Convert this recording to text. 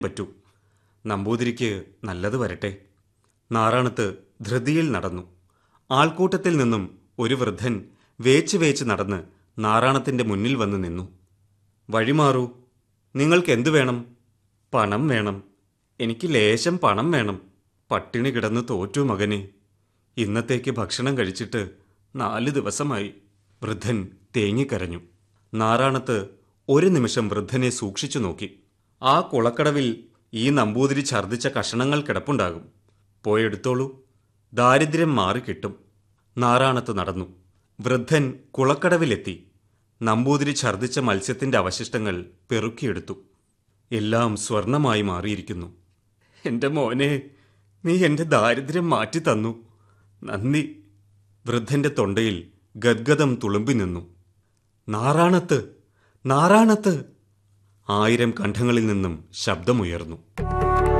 പറ്റൂ നമ്പൂതിരിക്ക് നല്ലത് വരട്ടെ നാറാണത്ത് ധൃതിയിൽ നടന്നു ആൾക്കൂട്ടത്തിൽ നിന്നും ഒരു വൃദ്ധൻ വേച്ച് വേച്ച് നടന്ന് നാറാണത്തിന്റെ മുന്നിൽ വന്ന് നിന്നു വഴിമാറൂ നിങ്ങൾക്ക് എന്തു വേണം പണം വേണം എനിക്ക് ലേശം പണം വേണം പട്ടിണി കിടന്ന് തോറ്റു മകനെ ഇന്നത്തേക്ക് ഭക്ഷണം കഴിച്ചിട്ട് നാല് ദിവസമായി വൃദ്ധൻ തേങ്ങിക്കരഞ്ഞു നാറാണത്ത് ഒരു നിമിഷം വൃദ്ധനെ സൂക്ഷിച്ചു നോക്കി ആ കുളക്കടവിൽ ഈ നമ്പൂതിരി ഛർദ്ദിച്ച കഷണങ്ങൾ കിടപ്പുണ്ടാകും പോയെടുത്തോളൂ ദാരിദ്ര്യം മാറിക്കിട്ടും നാറാണത്ത് നടന്നു വൃദ്ധൻ കുളക്കടവിലെത്തി നമ്പൂതിരി ഛർദ്ദിച്ച മത്സ്യത്തിന്റെ അവശിഷ്ടങ്ങൾ പെറുക്കിയെടുത്തു എല്ലാം സ്വർണമായി മാറിയിരിക്കുന്നു എന്റെ മോനെ നീ എന്റെ ദാരിദ്ര്യം മാറ്റി തന്നു നന്ദി വൃദ്ധന്റെ തൊണ്ടയിൽ ഗദ്ഗതം തുളുമ്പി നിന്നു നാറാണത്ത് നാറാണത്ത് ആയിരം കണ്ഠങ്ങളിൽ നിന്നും ശബ്ദമുയർന്നു